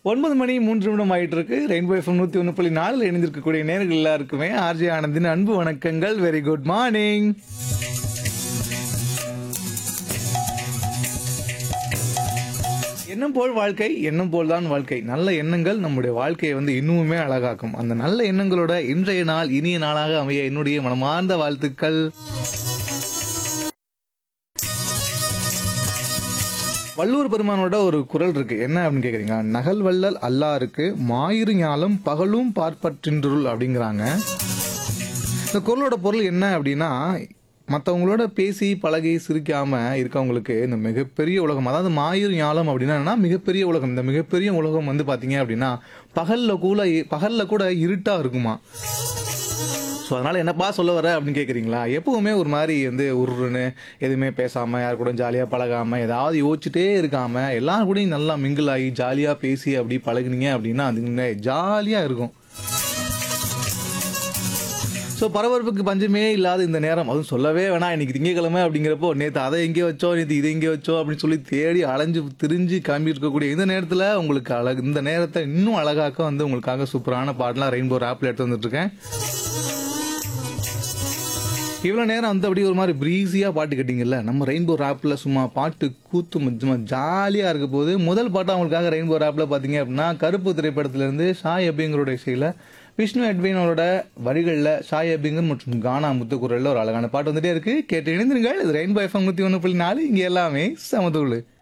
ஒன்பது மணி மூன்று நிமிடம் ஆயிட்டு இருக்கு ரெயின்போ எஃப்எம் நூத்தி ஒன்று புள்ளி நாலுல இணைந்திருக்கக்கூடிய நேர்கள் எல்லாருக்குமே ஆர்ஜே ஆனந்தின் அன்பு வணக்கங்கள் வெரி குட் மார்னிங் எண்ணம் போல் வாழ்க்கை எண்ணம் போல் தான் வாழ்க்கை நல்ல எண்ணங்கள் நம்முடைய வாழ்க்கையை வந்து இன்னுமே அழகாக்கும் அந்த நல்ல எண்ணங்களோட இன்றைய நாள் இனிய நாளாக அமைய என்னுடைய மனமார்ந்த வாழ்த்துக்கள் வள்ளூர் பெருமானோட ஒரு குரல் இருக்கு என்ன அப்படின்னு கேக்குறீங்க நகல் வள்ளல் அல்லாருக்கு மாயிரு ஞாலம் பகலும் பார்ப்பற்றின்றுள் அப்படிங்கிறாங்க இந்த குரலோட பொருள் என்ன அப்படின்னா மற்றவங்களோட பேசி பழகி சிரிக்காம இருக்கவங்களுக்கு இந்த மிகப்பெரிய உலகம் அதாவது மாயூர் ஞாலம் அப்படின்னா என்னன்னா மிகப்பெரிய உலகம் இந்த மிகப்பெரிய உலகம் வந்து பாத்தீங்க அப்படின்னா பகல்ல கூட பகல்ல கூட இருட்டா இருக்குமா ஸோ அதனால என்னப்பா சொல்ல வர அப்படின்னு கேட்குறீங்களா எப்பவுமே ஒரு மாதிரி வந்து உருன்னு எதுவுமே பேசாமல் யார் கூட ஜாலியாக பழகாமல் ஏதாவது யோசிச்சுட்டே இருக்காம எல்லாரும் கூடயும் நல்லா மிங்கிள் ஆகி ஜாலியாக பேசி அப்படி பழகுனீங்க அப்படின்னா அது ஜாலியாக இருக்கும் ஸோ பரபரப்புக்கு பஞ்சமே இல்லாத இந்த நேரம் அதுவும் சொல்லவே வேணாம் இன்னைக்கு திங்கக்கிழமை அப்படிங்கிறப்போ நேற்று அதை எங்கே வச்சோம் நேற்று இதை எங்கே வச்சோம் அப்படின்னு சொல்லி தேடி அலைஞ்சு திரிஞ்சு கிளம்பி இருக்கக்கூடிய இந்த நேரத்தில் உங்களுக்கு அழகு இந்த நேரத்தை இன்னும் அழகாக்க வந்து உங்களுக்காக சூப்பரான பாட்டெலாம் ரெயின்போ ஆப்பில் எடுத்து வந்துட்டுருக்கேன் இவ்வளோ நேரம் வந்து அப்படியே ஒரு மாதிரி ப்ரீஸியாக பாட்டு கேட்டிங்கல்ல நம்ம ரெயின்போ ஆப்பில் சும்மா பாட்டு கூத்து சும்மா ஜாலியாக இருக்க போது முதல் பாட்டு அவங்களுக்காக ரெயின்போ ஆப்பில் பார்த்தீங்க அப்படின்னா கருப்பு திரைப்படத்திலேருந்து ஷாய் அபிங்கரோட இசையில் விஷ்ணு அட்வினோட வரிகளில் ஷாய் அபிங்கர் மற்றும் கானா முத்துக்குரலில் ஒரு அழகான பாட்டு வந்துட்டே இருக்கு கேட்டு இணைந்திருங்கள் இது ரெயின்போ எஃப்எம் நூற்றி ஒன்று புள்ளி நாலு இங்கே எல்லாமே சமதூள்